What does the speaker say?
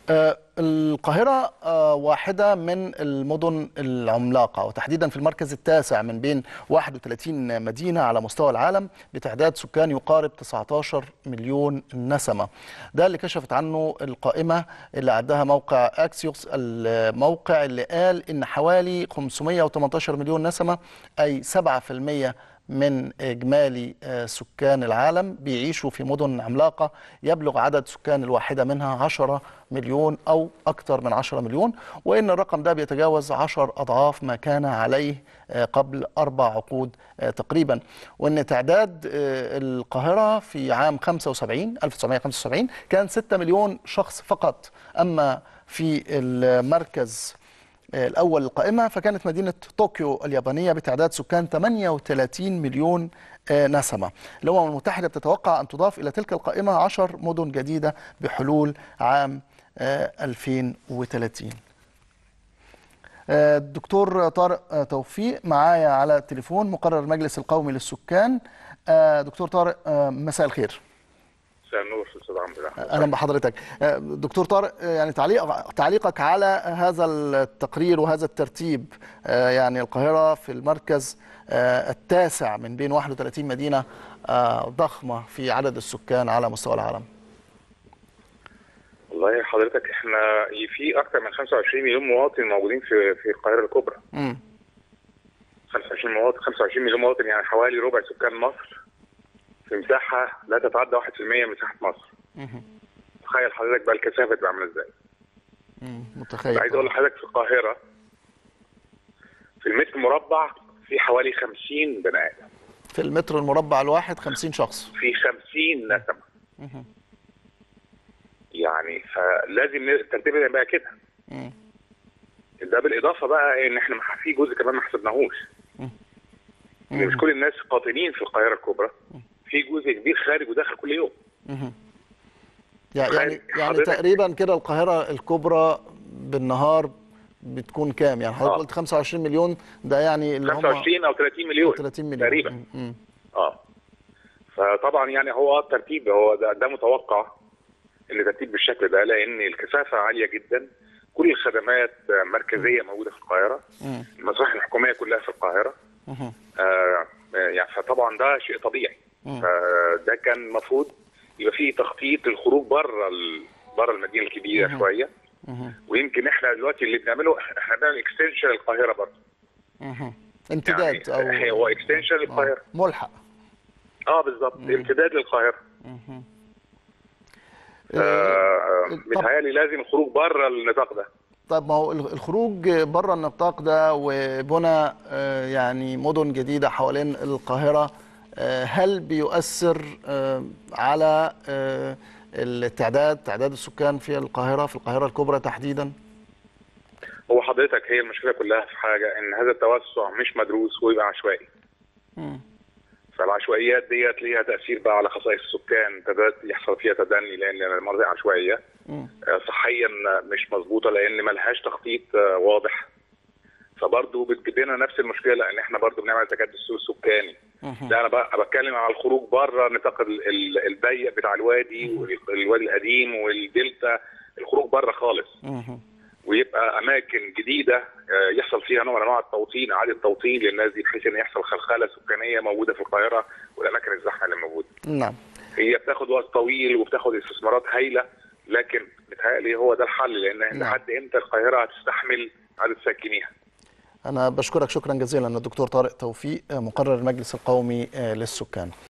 آه، القاهرة آه، واحدة من المدن العملاقة وتحديدا في المركز التاسع من بين 31 مدينة على مستوى العالم بتعداد سكان يقارب 19 مليون نسمة ده اللي كشفت عنه القائمة اللي عدها موقع أكسيوس الموقع اللي قال إن حوالي 518 مليون نسمة أي 7% من إجمالي آه، سكان العالم بيعيشوا في مدن عملاقة يبلغ عدد سكان الواحدة منها 10 مليون أو أكثر من 10 مليون وإن الرقم ده بيتجاوز 10 أضعاف ما كان عليه آه، قبل أربع عقود آه، تقريبا وإن تعداد آه، القاهرة في عام 75 1975 كان 6 مليون شخص فقط أما في المركز الأول القائمة فكانت مدينة طوكيو اليابانية بتعداد سكان 38 مليون آه، نسمة الأمم المتحدة بتتوقع أن تضاف إلى تلك القائمة 10 مدن جديدة بحلول عام آه، 2030 آه، الدكتور طارق آه، توفيق معايا على التليفون مقرر المجلس القومي للسكان آه، دكتور طارق آه، مساء الخير مساء النور استاذ عمرو احمد اهلا بحضرتك آه، دكتور طارق آه، يعني تعليق تعليقك على هذا التقرير وهذا الترتيب آه، يعني القاهره في المركز آه، التاسع من بين 31 مدينه آه، ضخمه في عدد السكان على مستوى العالم والله حضرتك احنا في اكثر من 25 مليون مواطن موجودين في في القاهره الكبرى مم. 25 مواطن 25 مليون مواطن يعني حوالي ربع سكان مصر في مساحه لا تتعدى 1% من مساحه مصر مهم. تخيل حضرتك بقى الكثافه تبقى عامله ازاي مم. متخيل عايز اقول لحضرتك في القاهره في المتر المربع في حوالي 50 بني ادم في المتر المربع الواحد 50 شخص في 50 نسمه مهم. يعني فلازم ن- ترتيبنا يبقى كده مم. ده بالاضافه بقى ان احنا مح- في جزء كمان ما حسبناهوش إن مش كل الناس قاطنين في القاهره الكبرى في جزء كبير خارج وداخل كل يوم مهم. يعني يعني تخيل يعني حضرتك- تقريبا كده القاهره الكبرى بالنهار بتكون كام يعني حضرتك آه. قلت 25 مليون ده يعني اللي هم 25 او 30 مليون 30 مليون تقريبا مم. مم. اه فطبعا يعني هو الترتيب هو ده, ده متوقع ان ترتيب بالشكل ده لان الكثافه عاليه جدا كل الخدمات آه، مركزيه موجوده في القاهره مم. المصالح الحكوميه كلها في القاهره مهم. آه آه، يعني فطبعا ده شيء طبيعي مم. فده كان المفروض يبقى فيه تخطيط للخروج بره ال... بره المدينه الكبيره شويه مهم. ويمكن احنا دلوقتي اللي بنعمله احنا بنعمل اكستنشن للقاهره برضه مهم. امتداد يعني او هو اكستنشن للقاهره آه. ملحق اه بالظبط امتداد للقاهره مهم. آه طب- متهيألي لازم الخروج بره النطاق ده طيب ما هو الخروج بره النطاق ده وبنى آه، يعني مدن جديده حوالين القاهره آه، هل بيؤثر آه، على آه، التعداد تعداد السكان في القاهره في القاهره الكبرى تحديدا؟ هو حضرتك هي المشكله كلها في حاجه ان هذا التوسع مش مدروس ويبقى عشوائي مم. فالعشوائيات ديت ليها تاثير بقى على خصائص السكان تبدأ يحصل فيها تدني لان المناطق عشوائيه مم. آه، صحيا مش مظبوطه لان ملهاش تخطيط آه، واضح فبرضه بتجيب لنا نفس المشكله لان احنا برضه بنعمل تكدس سكاني مهم. ده انا بقى بتكلم على الخروج بره نطاق ال- ال- الضيق بتاع الوادي والوادي القديم والدلتا الخروج بره خالص مهم. ويبقى اماكن جديده آه، يحصل فيها نوع من انواع التوطين اعاده توطين للناس دي بحيث ان يحصل خلخله سكانيه موجوده في القاهره والاماكن الزحمه اللي موجوده. نعم هي بتاخد وقت طويل وبتاخد استثمارات هايله لكن متهيألي هو ده الحل لان نعم. لحد امتى القاهره هتستحمل عدد ساكنيها؟ انا بشكرك شكرا جزيلا الدكتور طارق توفيق آه، مقرر المجلس القومي آه، للسكان